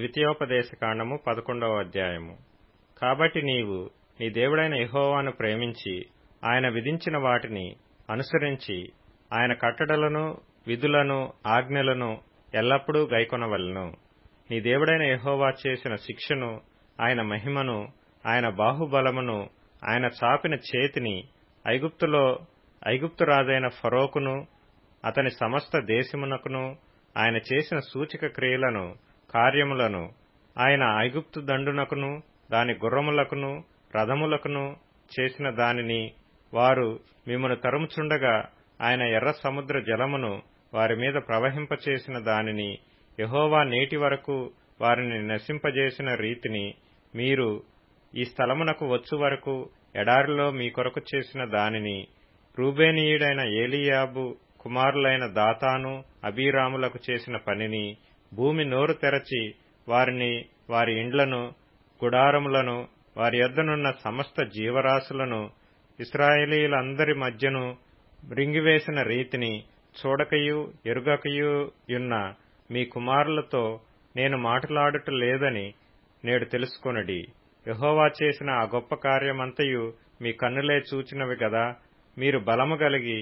ద్వితీయోపదేశకాండము పదకొండవ అధ్యాయము కాబట్టి నీవు నీ దేవుడైన యెహోవాను ప్రేమించి ఆయన విధించిన వాటిని అనుసరించి ఆయన కట్టడలను విధులను ఆజ్ఞలను ఎల్లప్పుడూ గైకొనవలెను నీ దేవుడైన యెహోవా చేసిన శిక్షను ఆయన మహిమను ఆయన బాహుబలమును ఆయన చాపిన చేతిని ఐగుప్తులో ఐగుప్తు రాజైన ఫరోకును అతని సమస్త దేశమునకును ఆయన చేసిన సూచక క్రియలను కార్యములను ఆయన ఐగుప్తు దండునకును దాని గుర్రములకును రథములకును చేసిన దానిని వారు మిమ్మను తరుముచుండగా ఆయన ఎర్ర సముద్ర జలమును వారి మీద ప్రవహింపచేసిన దానిని యహోవా నేటి వరకు వారిని నశింపజేసిన రీతిని మీరు ఈ స్థలమునకు వచ్చు వరకు ఎడారిలో మీ కొరకు చేసిన దానిని రూబేనీయుడైన ఏలియాబు కుమారులైన దాతాను అబీరాములకు చేసిన పనిని భూమి నోరు తెరచి వారిని వారి ఇండ్లను గుడారములను వారి యొద్దనున్న సమస్త జీవరాశులను ఇస్రాయేలీలందరి మధ్యను మృంగివేసిన రీతిని చూడకయు ఎరుగకయు యున్న మీ కుమారులతో నేను మాట్లాడుట లేదని నేడు తెలుసుకొనడి యహోవా చేసిన ఆ గొప్ప కార్యమంతయు మీ కన్నులే చూచినవి గదా మీరు బలము గలిగి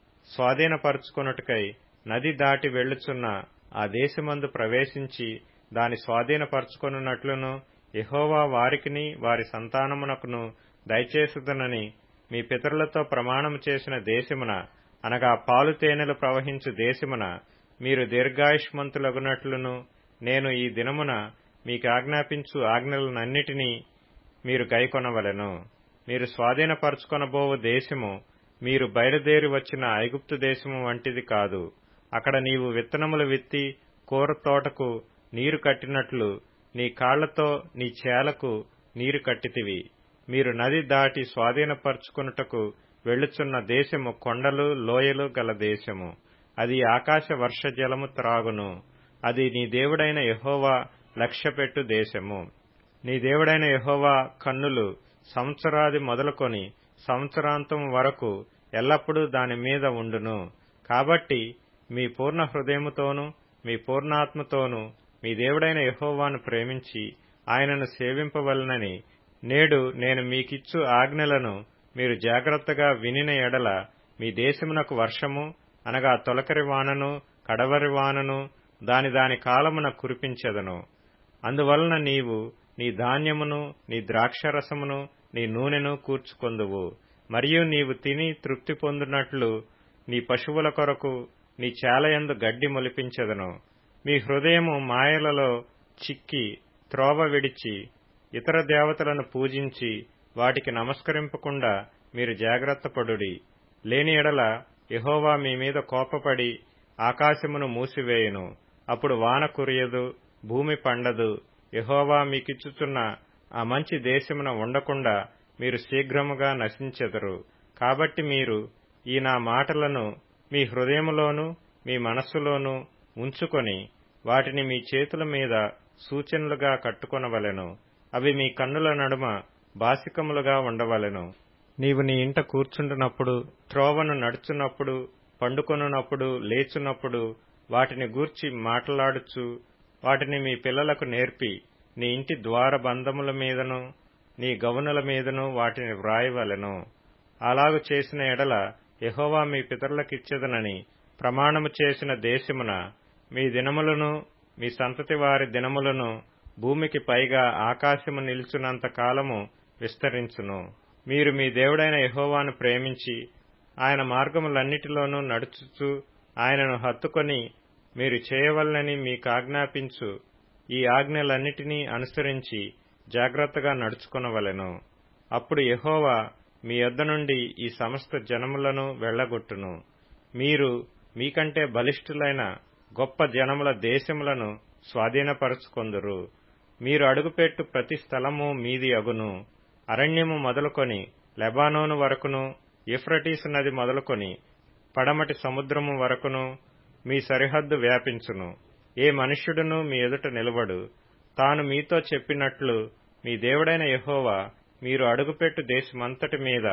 స్వాధీనపరుచుకొనుటకై నది దాటి వెళ్లుచున్న ఆ దేశమందు ప్రవేశించి దాని స్వాధీనపరచుకొనున్నట్లును యహోవా వారికిని వారి సంతానమునకును దయచేసుదనని మీ పితరులతో ప్రమాణము చేసిన దేశమున అనగా పాలు తేనెలు ప్రవహించు దేశమున మీరు దీర్ఘాయుష్మంతులగునట్లును నేను ఈ దినమున మీకు ఆజ్ఞాపించు ఆజ్ఞలనన్నిటినీ మీరు గైకొనవలెను మీరు స్వాధీనపరచుకొనబోవు దేశము మీరు బయలుదేరి వచ్చిన ఐగుప్తు దేశము వంటిది కాదు అక్కడ నీవు విత్తనములు విత్తి కూర తోటకు నీరు కట్టినట్లు నీ కాళ్లతో నీ చేలకు నీరు కట్టితివి మీరు నది దాటి స్వాధీనపరుచుకున్నటకు వెళ్లుచున్న దేశము కొండలు లోయలు గల దేశము అది ఆకాశ వర్ష జలము త్రాగును అది నీ దేవుడైన యహోవా లక్ష్యపెట్టు దేశము నీ దేవుడైన యహోవా కన్నులు సంవత్సరాది మొదలుకొని సంవత్సరాంతం వరకు ఎల్లప్పుడూ దాని మీద ఉండును కాబట్టి మీ పూర్ణ హృదయముతోనూ మీ పూర్ణాత్మతోనూ మీ దేవుడైన యహోవాను ప్రేమించి ఆయనను సేవింపవలనని నేడు నేను మీకిచ్చు ఆజ్ఞలను మీరు జాగ్రత్తగా వినిన ఎడల మీ దేశమునకు వర్షము అనగా తొలకరి వానను కడవరి వానను దాని దాని కాలమున కురిపించెదను అందువలన నీవు నీ ధాన్యమును నీ ద్రాక్షరసమును నీ నూనెను కూర్చుకొందువు మరియు నీవు తిని తృప్తి పొందినట్లు నీ పశువుల కొరకు నీ చేలయందు గడ్డి మొలిపించెదను మీ హృదయము మాయలలో చిక్కి త్రోవ విడిచి ఇతర దేవతలను పూజించి వాటికి నమస్కరింపకుండా మీరు జాగ్రత్తపడుడి లేని ఎడల యహోవా మీ మీద కోపపడి ఆకాశమును మూసివేయును అప్పుడు వాన కురియదు భూమి పండదు యహోవా మీకిచ్చుచున్న ఆ మంచి దేశమున ఉండకుండా మీరు శీఘ్రముగా నశించెదరు కాబట్టి మీరు ఈ నా మాటలను మీ హృదయములోను మీ మనస్సులోను ఉంచుకొని వాటిని మీ చేతుల మీద సూచనలుగా కట్టుకొనవలెను అవి మీ కన్నుల నడుమ బాసికములుగా ఉండవలెను నీవు నీ ఇంట కూర్చుంటున్నప్పుడు త్రోవను నడుచున్నప్పుడు పండుకొనున్నప్పుడు లేచున్నప్పుడు వాటిని గూర్చి మాట్లాడుచు వాటిని మీ పిల్లలకు నేర్పి నీ ఇంటి ద్వార బంధముల మీదను నీ గవనుల మీదను వాటిని వ్రాయవలెను అలాగు చేసిన ఎడల యహోవా మీ పితరులకిచ్చెదనని ప్రమాణము చేసిన దేశమున మీ దినములను మీ సంతతి వారి దినములను భూమికి పైగా ఆకాశము నిల్చున్నంత కాలము విస్తరించును మీరు మీ దేవుడైన యహోవాను ప్రేమించి ఆయన మార్గములన్నిటిలోనూ నడుచుచు ఆయనను హత్తుకొని మీరు చేయవలనని మీకు ఆజ్ఞాపించు ఈ ఆజ్ఞలన్నిటినీ అనుసరించి జాగ్రత్తగా నడుచుకొనవలెను అప్పుడు యహోవా మీ యొద్ద నుండి ఈ సమస్త జనములను వెళ్లగొట్టును మీరు మీకంటే బలిష్ఠులైన గొప్ప జనముల దేశములను స్వాధీనపరుచుకొందురు మీరు అడుగుపెట్టు ప్రతి స్థలము మీది అగును అరణ్యము మొదలుకొని లెబానోను వరకును ఇఫ్రటీసు నది మొదలుకొని పడమటి సముద్రము వరకును మీ సరిహద్దు వ్యాపించును ఏ మనుష్యుడును మీ ఎదుట నిలబడు తాను మీతో చెప్పినట్లు మీ దేవుడైన యహోవా మీరు అడుగుపెట్టు దేశమంతటి మీద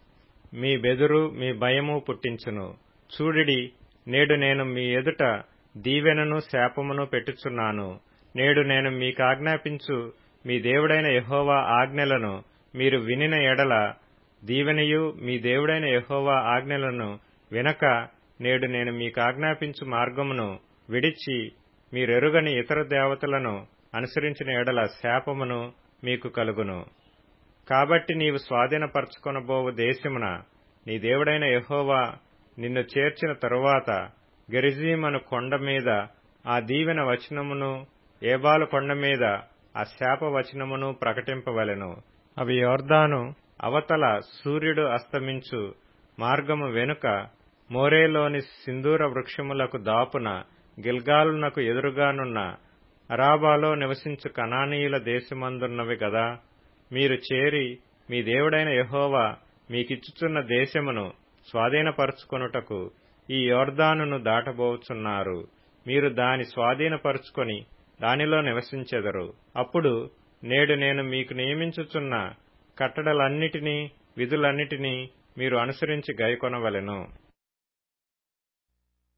మీ బెదురు మీ భయము పుట్టించును చూడిడి నేడు నేను మీ ఎదుట దీవెనను శాపమును పెట్టుచున్నాను నేడు నేను మీకాజ్ఞాపించు మీ దేవుడైన యహోవా ఆజ్ఞలను మీరు వినిన ఎడల దీవెనయు మీ దేవుడైన యహోవా ఆజ్ఞలను వినక నేడు నేను మీకాజ్ఞాపించు మార్గమును విడిచి మీరెరుగని ఇతర దేవతలను అనుసరించిన ఎడల శాపమును మీకు కలుగును కాబట్టి నీవు స్వాధీనపరచుకొనబోవు దేశమున నీ దేవుడైన యహోవా నిన్ను చేర్చిన తరువాత గెరిజీమను కొండ మీద ఆ దీవెన వచనమును ఏబాలు కొండ మీద ఆ శాప వచనమును ప్రకటింపవలెను అవి యోర్దాను అవతల సూర్యుడు అస్తమించు మార్గము వెనుక మోరేలోని సింధూర వృక్షములకు దాపున గిల్గాలునకు ఎదురుగానున్న అరాబాలో నివసించు కనానీయుల దేశమందున్నవి గదా మీరు చేరి మీ దేవుడైన యహోవా మీకిచ్చుచున్న దేశమును స్వాధీనపరుచుకొనుటకు ఈ యోర్దానును దాటబోచున్నారు మీరు దాని స్వాధీనపరుచుకొని దానిలో నివసించెదరు అప్పుడు నేడు నేను మీకు నియమించుచున్న కట్టడలన్నిటినీ విధులన్నిటినీ మీరు అనుసరించి గైకొనవలెను